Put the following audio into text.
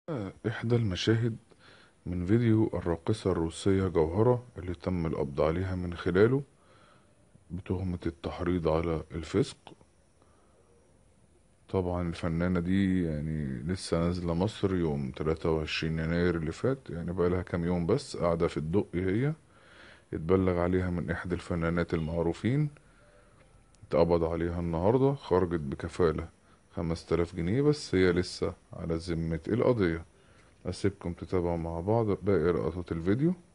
إحدى المشاهد من فيديو الراقصة الروسية جوهرة اللي تم القبض عليها من خلاله بتهمة التحريض على الفسق طبعا الفنانة دي يعني لسه نازلة مصر يوم 23 يناير اللي فات يعني بقالها كام يوم بس قاعدة في الدق هي اتبلغ عليها من إحدى الفنانات المعروفين اتقبض عليها النهاردة خرجت بكفالة خمس تلاف جنيه بس هي لسه على ذمة القضية أسيبكم تتابعوا مع بعض باقي لقطات الفيديو